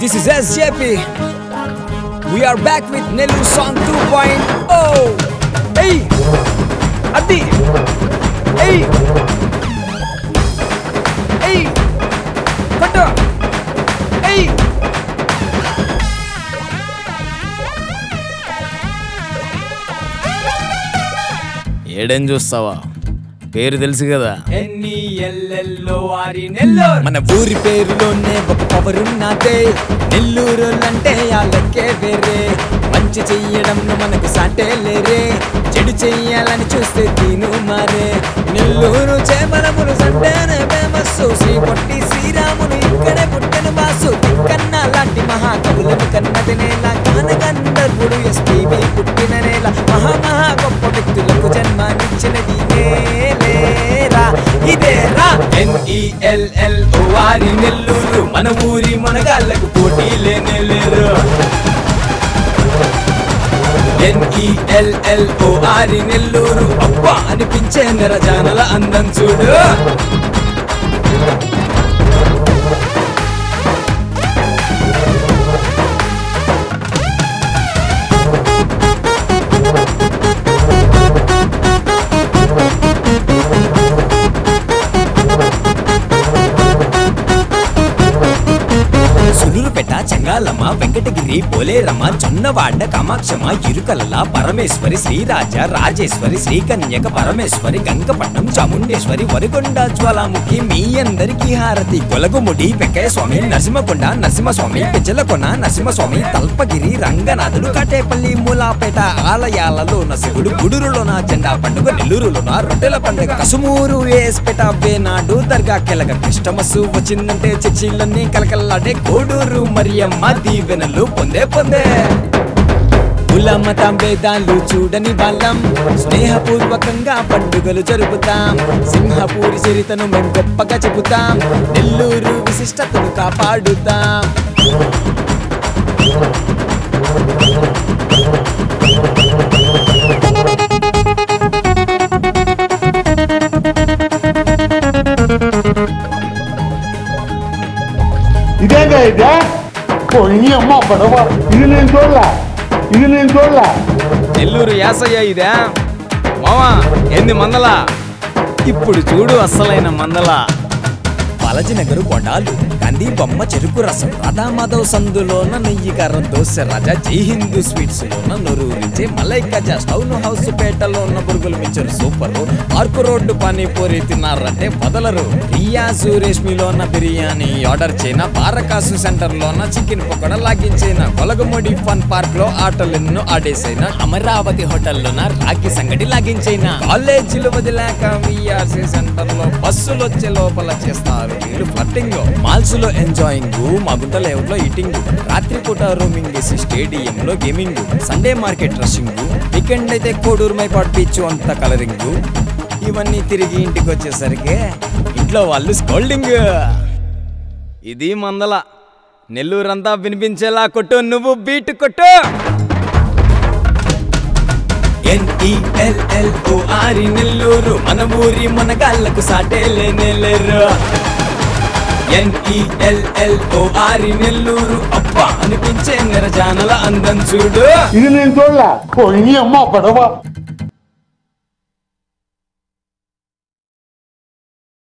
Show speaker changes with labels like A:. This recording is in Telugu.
A: This is SJP. We are back with Nelu Song 2.0. Hey! Adi! Hey! Hey! Kata! Hey! ఏడేం చూస్తావా పేరు తెలుసు కదా మన ఊరి పేరులోనే ఒక పవరున్నదే నెల్లూరు అంటే వాళ్ళకే వేరే మంచి చెయ్యడంలో మనకు సాటే లేరే చెడు చెయ్యాలని చూస్తే తీను మారే నెల్లూరు చేమలములు సంటేనే ఫేమస్ శ్రీ పొట్టి శ్రీరాములు ఇక్కడే పుట్టెను బాసు కన్నా లాంటి మహాకవులను కన్నది నేల కానగంధర్వుడు ఎస్పీబీ పుట్టిన నేల మహా మహా గొప్ప వ్యక్తులకు జన్మనిచ్చినది నేలేరా ఇదేరా ఎన్ఈఎల్ఎల్ వారి నెల్లూరు మన ఊరి మనగాళ్ళకు పోటీ లేనే లేరు ఎన్ఈఎల్ఎల్ ఆరి నెల్లూరు అబ్బా అనిపించే నిరజానల అందం చూడు సులూరుపేట చెంగాలమ్మ వెంకటగిరి పోలేరమ్మ జొన్నవాడ కామాక్షమ్మ ఇరుకలల పరమేశ్వరి శ్రీరాజ రాజేశ్వరి శ్రీకన్యక పరమేశ్వరి గంగపట్నం చాముండేశ్వరి వరిగొండ జ్వాలాముఖి మీ అందరికీ హారతి కొలగుముడి వెంకయ్య స్వామి నరసింహకొండ నరసింహస్వామి పెంచలకొన నరసింహస్వామి తల్పగిరి రంగనాథుడు కటేపల్లి మూలాపేట ఆలయాలలోన శివుడు గుడురులోన జెండా పండుగ నెల్లూరులోన రొట్టెల పండుగ కసుమూరు వేస్పేట వేనాడు దర్గా కెలగ క్రిస్టమస్ వచ్చిందంటే చర్చిలన్నీ కలకల్లాడే కోడూరు మరియమ్మ దీవెనలు పొందే పొందే కుల మతం భేదాలు చూడని వాళ్ళం స్నేహపూర్వకంగా పండుగలు జరుపుతాం సింహపూరి చరితను మేం గొప్పగా చెబుతాం నెల్లూరు విశిష్టతను కాపాడుతాం
B: ఇదేగా ఇదే పోయి అమ్మ పడవ ఇది నేను చూడలే ఇది నేను చూడలే
A: నెల్లూరు యాసయ్య ఇదే మావా ఎన్ని మందలా ఇప్పుడు చూడు అస్సలైన మందలా బాలాజీనగర్ బొండాలు గాంధీ బొమ్మ చెరుకు రసం రాధామాధవ్ సందులోన నెయ్యి కారం దోశ రాజా జై హిందూ స్వీట్స్ లోన నొరూరించే మలై కజా టౌన్ హౌస్ పేటలో ఉన్న బురుగులు మించరు సూపర్ ఆర్కు రోడ్డు పానీపూరి తిన్నారంటే వదలరు రియా సురేష్మిలోన బిర్యానీ ఆర్డర్ చేయన బారకాసు సెంటర్ లోన చికెన్ పకోడా లాగించిన కొలగమూడి ఫన్ పార్క్ లో ఆటలెన్నో ఆడేసైన అమరావతి హోటల్లోన రాగి సంగటి లాగించైన కాలేజీలు వదిలాక విఆర్సీ సెంటర్ లో బస్సులు వచ్చే లోపల చేస్తారు వీళ్ళు ఫ్లట్టింగ్ మాల్స్ లో ఎంజాయింగ్ మా గుంట లేఅవుట్ లో ఈటింగ్ రాత్రిపూట రూమింగ్ చేసి స్టేడియం లో gaming Sunday market rushing weekend అయితే కోడూరు మైపాడ్ బీచ్ అంతా కలరింగ్ ఇవన్నీ తిరిగి ఇంటికి వచ్చేసరికి ఇంట్లో వాళ్ళు స్కోల్డింగ్ ఇది మందల నెల్లూరంతా వినిపించేలా కొట్టు నువ్వు బీట్ కొట్టు ఎన్ఈఎల్ఎల్ఓఆరి నెల్లూరు మన ఊరి మన గాళ్ళకు సాటే లేనే లేరు ఎన్ఈఎల్ఎల్ఓఆరి నెల్లూరు అబ్బా అనిపించే నిరజానల అందం చూడు
B: ఇది నేను చూడలే పోయి అమ్మ పడవ